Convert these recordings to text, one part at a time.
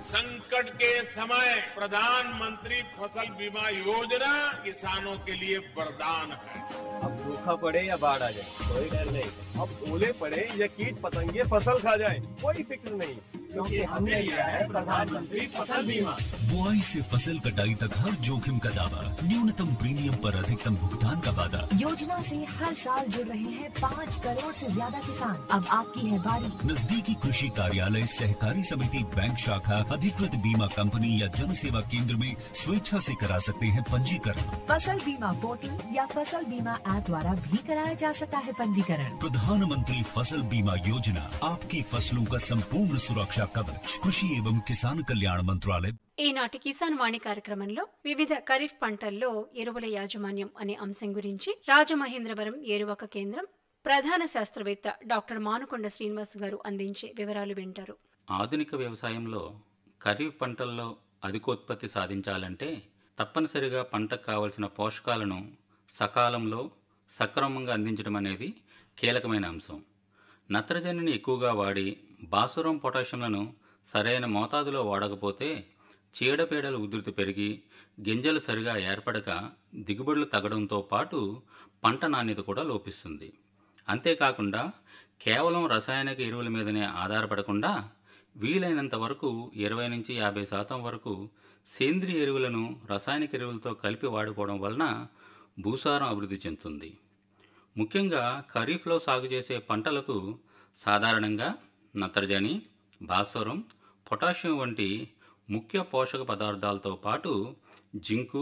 संकट के समय प्रधानमंत्री फसल बीमा योजना किसानों के लिए वरदान है अब सूखा पड़े या बाढ़ आ जाए कोई डर नहीं अब ओले पड़े या कीट पतंगे फसल खा जाए कोई फिक्र नहीं क्योंकि हमने लिया है प्रधानमंत्री फसल बीमा बुआई से फसल कटाई तक हर जोखिम का दावा न्यूनतम प्रीमियम पर अधिकतम भुगतान का वादा योजना से हर साल जुड़ रहे हैं पाँच करोड़ से ज्यादा किसान अब आपकी है बारी नजदीकी कृषि कार्यालय सहकारी समिति बैंक शाखा अधिकृत बीमा कंपनी या जन सेवा केंद्र में स्वेच्छा से करा सकते हैं पंजीकरण फसल बीमा पोर्टल या फसल बीमा ऐप द्वारा भी कराया जा सकता है पंजीकरण प्रधानमंत्री फसल बीमा योजना आपकी फसलों का संपूर्ण सुरक्षा कवच कृषि एवं किसान कल्याण मंत्रालय ఈనాటి కిసాన్ వాణి కార్యక్రమంలో వివిధ ఖరీఫ్ పంటల్లో ఎరువుల యాజమాన్యం అనే అంశం గురించి రాజమహేంద్రవరం ఏరువాక కేంద్రం ప్రధాన శాస్త్రవేత్త డాక్టర్ మానుకొండ శ్రీనివాస్ గారు అందించే వివరాలు వింటారు ఆధునిక వ్యవసాయంలో ఖరీఫ్ పంటల్లో అధికోత్పత్తి సాధించాలంటే తప్పనిసరిగా పంటకు కావలసిన పోషకాలను సకాలంలో సక్రమంగా అందించడం అనేది కీలకమైన అంశం నత్రజనిని ఎక్కువగా వాడి భాసురం పొటాషియంలను సరైన మోతాదులో వాడకపోతే చీడపీడల ఉధృతి పెరిగి గింజలు సరిగా ఏర్పడక దిగుబడులు తగ్గడంతో పాటు పంట నాణ్యత కూడా లోపిస్తుంది అంతేకాకుండా కేవలం రసాయనిక ఎరువుల మీదనే ఆధారపడకుండా వీలైనంత వరకు ఇరవై నుంచి యాభై శాతం వరకు సేంద్రియ ఎరువులను రసాయనిక ఎరువులతో కలిపి వాడుకోవడం వలన భూసారం అభివృద్ధి చెందుతుంది ముఖ్యంగా ఖరీఫ్లో సాగు చేసే పంటలకు సాధారణంగా నత్రజని భాస్వరం పొటాషియం వంటి ముఖ్య పోషక పదార్థాలతో పాటు జింకు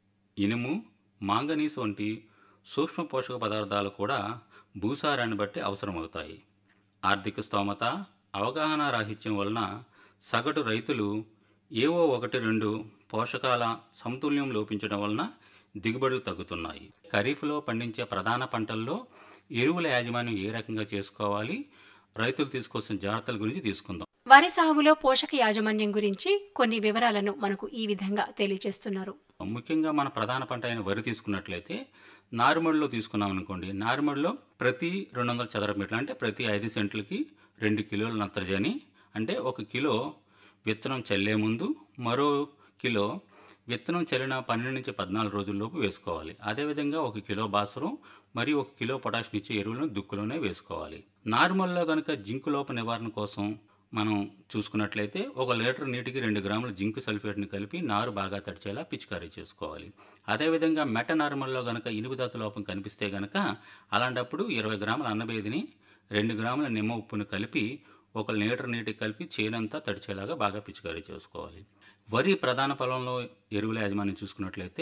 ఇనుము మాంగనీస్ వంటి సూక్ష్మ పోషక పదార్థాలు కూడా భూసారాన్ని బట్టి అవసరమవుతాయి ఆర్థిక స్తోమత అవగాహన రాహిత్యం వలన సగటు రైతులు ఏవో ఒకటి రెండు పోషకాల సమతుల్యం లోపించడం వలన దిగుబడులు తగ్గుతున్నాయి ఖరీఫ్లో పండించే ప్రధాన పంటల్లో ఎరువుల యాజమాన్యం ఏ రకంగా చేసుకోవాలి రైతులు తీసుకోవాల్సిన జాగ్రత్తల గురించి తీసుకుందాం వరి సాగులో పోషక యాజమాన్యం గురించి కొన్ని వివరాలను మనకు ఈ విధంగా తెలియజేస్తున్నారు ముఖ్యంగా మన ప్రధాన పంట అయిన వరి తీసుకున్నట్లయితే నారుమడిలో తీసుకున్నాం అనుకోండి నారుమడిలో ప్రతి రెండు వందల చదరపు మీటర్లు అంటే ప్రతి ఐదు సెంట్లకి రెండు కిలోల నత్రజని అంటే ఒక కిలో విత్తనం చల్లే ముందు మరో కిలో విత్తనం చల్లిన పన్నెండు నుంచి పద్నాలుగు రోజుల్లోపు వేసుకోవాలి అదేవిధంగా ఒక కిలో బాసరం మరియు ఒక కిలో పొటాషియం ఇచ్చే ఎరువులను దుక్కులోనే వేసుకోవాలి నార్మల్లో కనుక జింకు లోప నివారణ కోసం మనం చూసుకున్నట్లయితే ఒక లీటర్ నీటికి రెండు గ్రాముల జింక్ సల్ఫేట్ని కలిపి నారు బాగా తడిచేలా పిచికారీ చేసుకోవాలి అదేవిధంగా మెట నార్మల్లో కనుక ఇనుగుదత లోపం కనిపిస్తే కనుక అలాంటప్పుడు ఇరవై గ్రాముల అన్నబేదిని రెండు గ్రాముల నిమ్మ ఉప్పును కలిపి ఒక లీటర్ నీటికి కలిపి చేనంతా తడిచేలాగా బాగా పిచికారీ చేసుకోవాలి వరి ప్రధాన పొలంలో ఎరువుల యాజమాన్యం చూసుకున్నట్లయితే